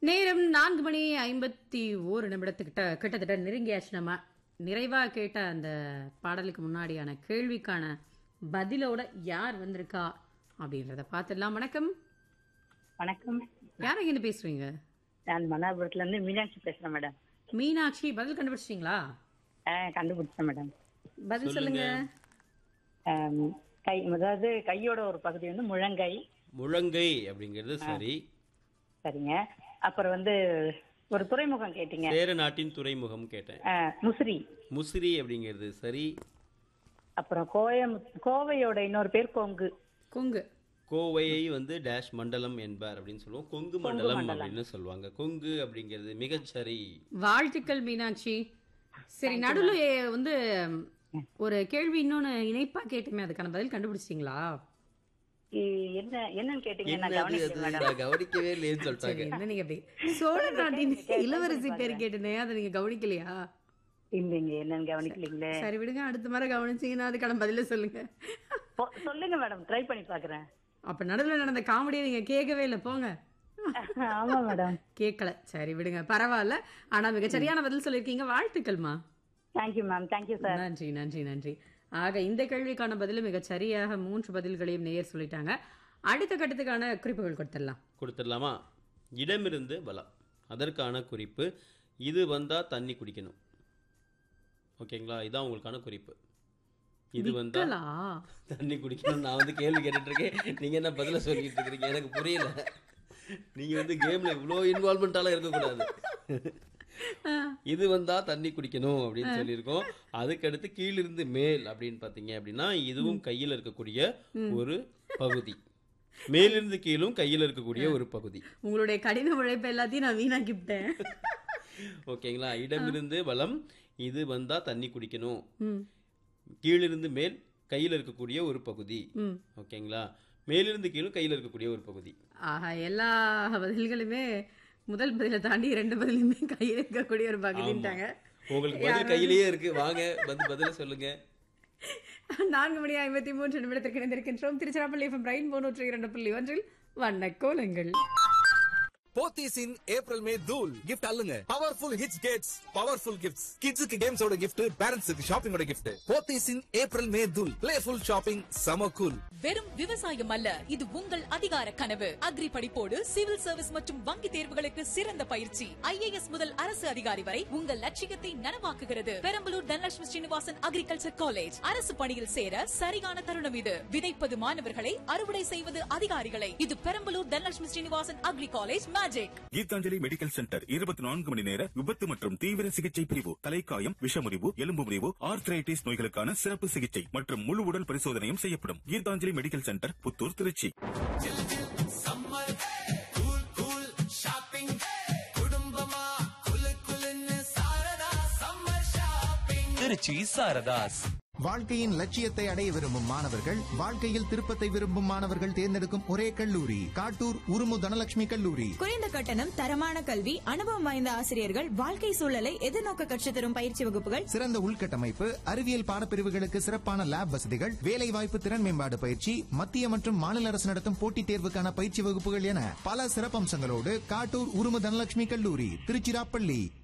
நேரம் நான்கு மணி ஐம்பத்தி ஓரு நிமிடத்துக்கிட்ட கிட்டத்தட்ட நெருங்கியாச்சு நம்ம நிறைவா கேட்ட அந்த பாடலுக்கு முன்னாடியான கேள்விக்கான பதிலோட யார் வந்திருக்கா அப்படின்றத பார்த்துடலாம் வணக்கம் வணக்கம் யார் இங்க பேசுறீங்க நான் மன்னாபுரத்துல இருந்து மீனாட்சி பேசுறேன் மேடம் மீனாட்சி பதில் கண்டுபிடிச்சிட்டீங்களா ஆ, கண்டுபிடிச்சேன் மேடம் பதில் சொல்லுங்க ஆம், கை அதாவது கையோட ஒரு பகுதி வந்து முழங்கை முழங்கை அப்படிங்கிறது சரி சரிங்க அப்புறம் வந்து ஒரு துறைமுகம் கேட்டீங்க சேர நாட்டின் துறைமுகம் கேட்டேன் ஆ, முசிறி முசிறி அப்படிங்கிறது சரி அப்புறம் கோயம் கோவையோட இன்னொரு பேர் கொங்கு கொங்கு கோவையை வந்து டேஷ் மண்டலம் என்பார் அப்படின்னு சொல்லுவோம் கொங்கு மண்டலம் அப்படின்னு சொல்லுவாங்க கொங்கு அப்படிங்கிறது மிகச் சரி வாழ்த்துக்கள் மீனாட்சி சரி நடுவுல ஏ- வந்து ஒரு கேள்வி இன்னொன்னு இணைப்பா கேட்டுமே அதுக்கான பதில் கண்டுபிடிச்சிட்டீங்களா இ- என்ன என்னன்னு கேட்டீங்க நான் என்னது கவனிக்கல அது மேடம் நான் கவனிக்கவே இல்லையேன்னு சரி சொல்லிட்டாங்க என்ன நீங்க அப்படி சோழ நாட்டின் இளவரசி பேர் கேட்டேனே அதை நீங்க கவனிக்கலையா இல்லைங்க என்னன்னு கவனிக்கலீங்களே சரி விடுங்க அடுத்த முறை கவனிச்சீங்கன்னா அதுக்கான பதில சொல்லுங்க பொ- சொல்லுங்க மேடம் ட்ரை பண்ணி பாக்குறேன் அப்ப நடுவுல நடந்த காமெடியை நீங்க கேட்கவே இல்லை போங்க ஆமா மேடம் கேட்கல சரி விடுங்க பரவாயில்ல ஆனா மிக சரியான பதில் சொல்லியிருக்கீங்க வாழ்த்துக்கள்மா தேங்க்யூ மேம் தேங்க்யூ சார் நன்றி நன்றி நன்றி ஆக இந்த கேள்விக்கான பதில் மிக சரியாக மூன்று பதில்களையும் நேயர் சொல்லிட்டாங்க அடுத்த கட்டத்துக்கான குறிப்புகள் கொடுத்துடலாம் கொடுத்துடலாமா இடமிருந்து பலம் அதற்கான குறிப்பு இது வந்தா தண்ணி குடிக்கணும் ஓகேங்களா இதான் உங்களுக்கான குறிப்பு இது வந்தா விக்கலா? தண்ணி குடிக்கணும் நான் வந்து கேள்வி கேட்டுட்டு இருக்கேன் நீங்க என்ன பதில சொல்லிட்டு இருக்கீங்க எனக்கு புரியல நீங்க வந்து கேம்ல இவ்வளோ இன்வால்மெண்டாலாம் இருக்கக்கூடாது இது வந்தா தண்ணி குடிக்கணும் அப்படின்னு சொல்லியிருக்கோம் அதுக்கடுத்து கீழிருந்து மேல் அப்படின்னு பார்த்தீங்க அப்படின்னா இதுவும் கையில் இருக்கக்கூடிய ஒரு பகுதி மேலிருந்து கீழும் கையில் இருக்கக்கூடிய ஒரு பகுதி உங்களுடைய கடின உழைப்பு எல்லாத்தையும் நான் வீணாக்கி விட்டேன் ஓகேங்களா இடமிருந்து வலம் இது வந்தா தண்ணி குடிக்கணும் ம், கீழிருந்து மேல் கையில் இருக்கக்கூடிய ஒரு பகுதி ம். ஓகேங்களா மேலிருந்து கீழும் கையில் இருக்கக்கூடிய ஒரு பகுதி ஆஹா எல்லா பதில்களுமே முதல் பதிலை தாண்டி ரெண்டு பதிலுமே கையில் இருக்கக்கூடிய ஒரு பகுதின்ட்டாங்க உங்களுக்கு பதில் கையிலேயே இருக்கு வாங்க வந்து பதில சொல்லுங்க நான்கு மணி ஐம்பத்தி மூன்று நிமிடத்திற்கு இணைந்திருக்கின்றோம் திருச்சிராப்பள்ளி எஃப்எம் ரெயின் நூற்றி இரண்டு புள்ளி ஒன்றில் வண்ண கோலங்கள் போத்தீஸ் இன் ஏப்ரல் மே தூல் கிஃப்ட் அல்லுங்க பவர்ஃபுல் ஹிட்ஸ் கேட்ஸ் பவர்ஃபுல் கிஃப்ட்ஸ் கிட்ஸுக்கு கேம்ஸோட கிஃப்ட் பேரண்ட்ஸுக்கு ஷாப்பிங்கோட gift Pothys in April May தூல் பிளேஃபுல் ஷாப்பிங் சம கூல் வெறும் விவசாயம் அல்ல இது உங்கள் அதிகார கனவு அக்ரி படிப்போடு சிவில் சர்வீஸ் மற்றும் வங்கி தேர்வுகளுக்கு சிறந்த பயிற்சி ஐஏஎஸ் முதல் அரசு அதிகாரி வரை உங்கள் லட்சியத்தை நனவாக்குகிறது பெரம்பலூர் தனலட்சுமி ஸ்ரீனிவாசன் அக்ரிகல்ச்சர் காலேஜ் அரசு பணியில் சேர சரியான தருணம் இது விதைப்பது மாணவர்களை அறுவடை செய்வது அதிகாரிகளை இது Perambalur Dhanalakshmi Srinivasan agri college magic Geethanjali medical centre இருபத்தி நான்கு மணி நேர விபத்து மற்றும் தீவிர சிகிச்சை பிரிவு தலைக்காயம் விஷமுறிவு எலும்பு முறிவு ஆர்த்ரைட்டிஸ் நோய்களுக்கான சிறப்பு சிகிச்சை மற்றும் முழு உடல் பரிசோதனையும் செய்யப்படும் கீதாஞ்சலி மெடிக்கல் சென்டர் புத்தூர் திருச்சி திருச்சி சாரதாஸ் வாழ்க்கையின் லட்சியத்தை அடைய விரும்பும் மாணவர்கள் வாழ்க்கையில் திருப்பத்தை விரும்பும் மாணவர்கள் தேர்ந்தெடுக்கும் ஒரே கல்லூரி காட்டூர் உருமு தனலட்சுமி கல்லூரி குறைந்த கட்டணம் தரமான கல்வி அனுபவம் வாய்ந்த ஆசிரியர்கள் வாழ்க்கை சூழலை எதிர்நோக்க கற்றுத் தரும் பயிற்சி வகுப்புகள் சிறந்த உள்கட்டமைப்பு அறிவியல் பாடப்பிரிவுகளுக்கு சிறப்பான லேப் வசதிகள் வேலை வாய்ப்பு திறன் மேம்பாடு பயிற்சி மத்திய மற்றும் மாநில அரசு நடத்தும் போட்டித் தேர்வுக்கான பயிற்சி வகுப்புகள் என பல சிறப்பம்சங்களோடு காட்டூர் உருமு தனலட்சுமி கல்லூரி திருச்சிராப்பள்ளி